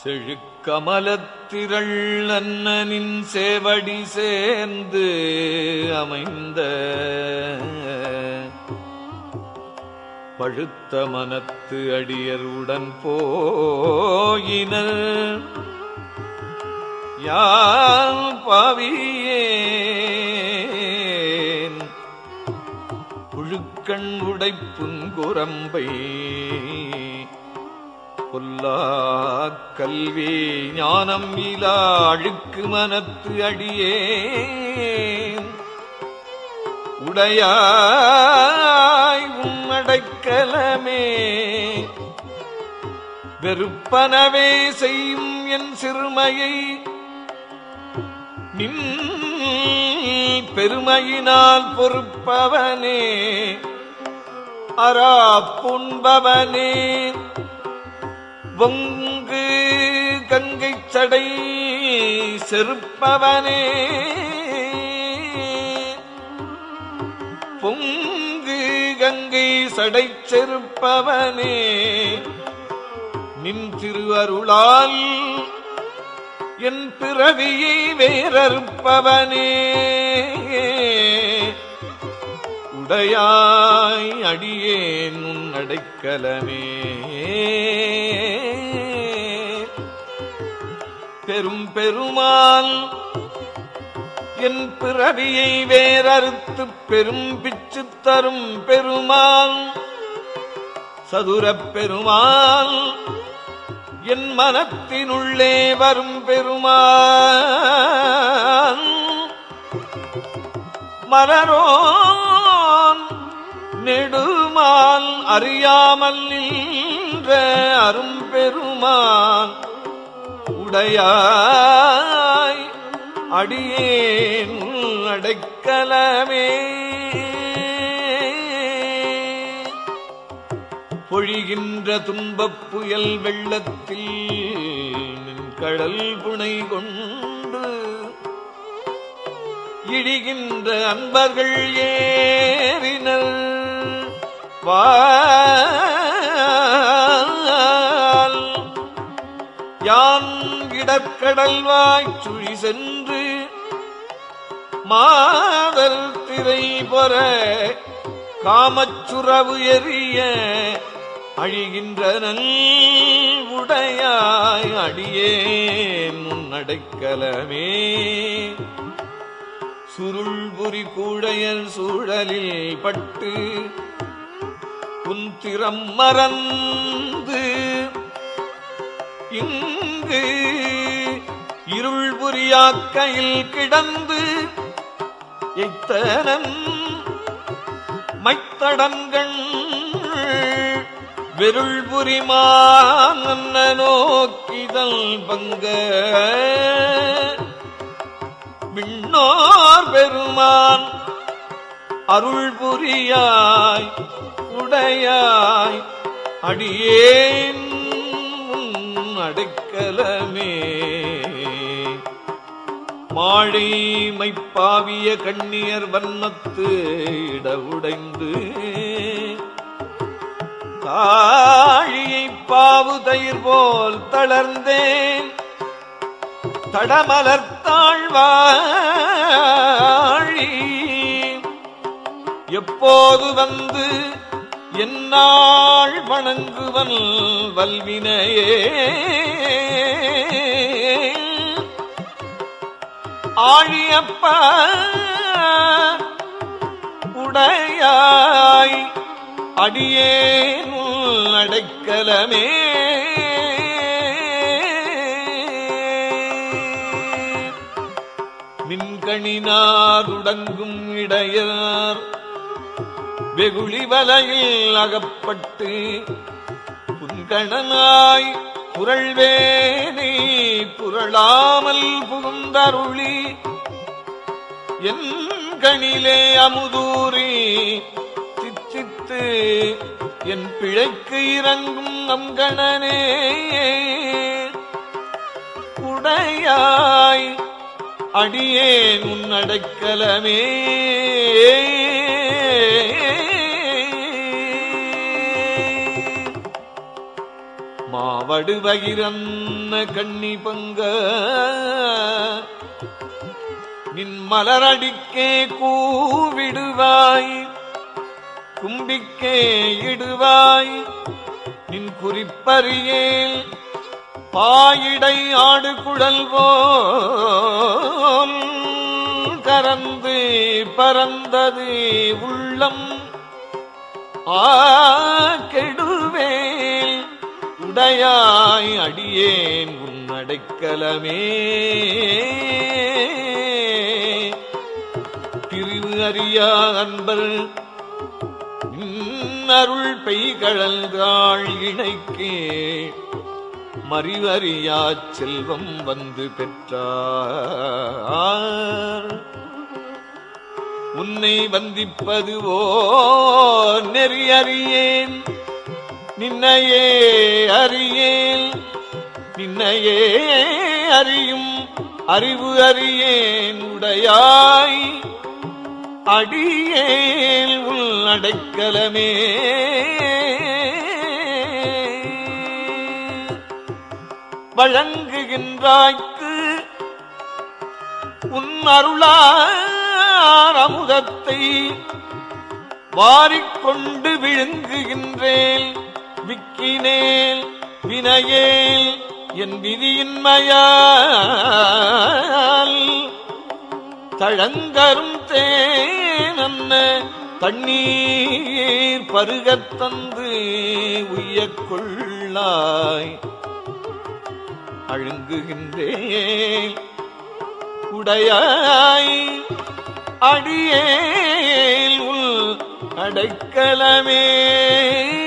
செழுக்கமலத்திரள் அன்னனின் சேவடி சேர்ந்து அமைந்த பழுத்த மனத்து அடியர் உடன் போயினர் யான் பாவியேன் புழுக்கண் உடைப்புங்குரம்பை பொல்லா கல்வி ஞானம் இலா அழுக்கு மனத்து அடியேன் உடையாய் உம்மடைக்கலமே வெறுப்பனவே செய்யும் என் சிறுமையை நின் பெருமையினால் பொறுப்பவனே அரா புண்பவனே பொங்கு கங்கை சடை செருப்பவனே பொங்கு கங்கை சடை செருப்பவனே நின் திருவருளால் என் பிறவியை வேறறுப்பவனே உடையாய் அடியேன் உன் அடைக்கலமே பெரும் பெருமாள் என் பிறவியை வேறறுத்து பெரும் பிச்சு தரும் பெருமாள் சதுரப் பெருமாள் என் மனத்தினுள்ளே வரும் பெருமான் மலரோன் நெடுமால் அறியாமல் நின்ற அரும்பெருமான் உடையாய் அடியேன் அடைக்கலமே பொழிகின்ற துன்பப் புயல் வெள்ளத்தில் நின் கடல் புனை கொண்டு இடிகின்ற அன்பர்கள் ஏறினர் வால் யான் இடக்கடல் வாய்ச்சுழி சென்று மாதர் திரை பொற காமச்சுறவு எரிய அழிகின்றனன் உடையாய் அடியேன் முன்னடைக்கலமே சுருள்புரி கூடையர் சூழலில் பட்டு புந்திரம் மறந்து இங்கு இருள் புரியாக்கையில் கிடந்து எத்தனன் மைத்தடங்கண் வெருள் புரிமான் நோக்கிதல் பங்க விண்ணோர் பெருமான் அருள் புரியாய் உடையாய் அடியேன் உன் அடைக்கலமே மாழை மைப்பாவிய கண்ணியர் வண்ணத்து இடவுடைந்து தாழியை பாவு தயிர் போல் தளர்ந்தேன் தடமலர்த்தாழ்வாழி எப்போது வந்து என்னாள் வணங்குவன் வல்வினையே ஆழியப்ப உடையாய் அடியேன் அடைக்கலமே மின்கணினாருடங்கும் இடையார் வெகுளி வலையில் அகப்பட்டு புன்கணனாய் புரள்வேனே புரளாமல் புகுந்தருளி என் கணிலே அமுதூரி சித்தித்து என் பிழைக்கு இறங்கும் நம் கணனே உடையாய் அடியேன் உன் அடைக்கலமே மாவடு பகிரன்ன கண்ணி பங்க நின் மலரடிக்கே கூவிடுவாய் கும்பிக்கே இடுவாய் நின் குறிப்பறியேல் பாயிடை ஆடு குழல் போல் கரந்து பறந்தது உள்ளம் ஆ கெடுவேல் உடையாய் அடியேன் உன் அடைக்கலமே பிரிவு அறியா அன்பர் அருள் பெய்கழல்காள் இணைக்கே மறிவறியா செல்வம் வந்து பெற்றார் உன்னை வந்திப்பது ஓ நெறி அறியேன் நின்னையே அறியேன் நின்னையே அறியும் அறிவு அறியேன் உடையாய் அடியேல் உள் அடைக்கலமே வழங்குகின்றாய்க்கு உன் அருளார் அமுதத்தை வாரிக்கொண்டு விழுங்குகின்றேன் விக்கினேல் வினையேல் என் விதியின்மையால் தழங்கரும் தேனன்ன தண்ணீர் பருகத் தந்து உய்யக் கொள்ளாய் அழுங்குகின்றேன் உடையாய் அடியேல் உள் அடைக்கலமே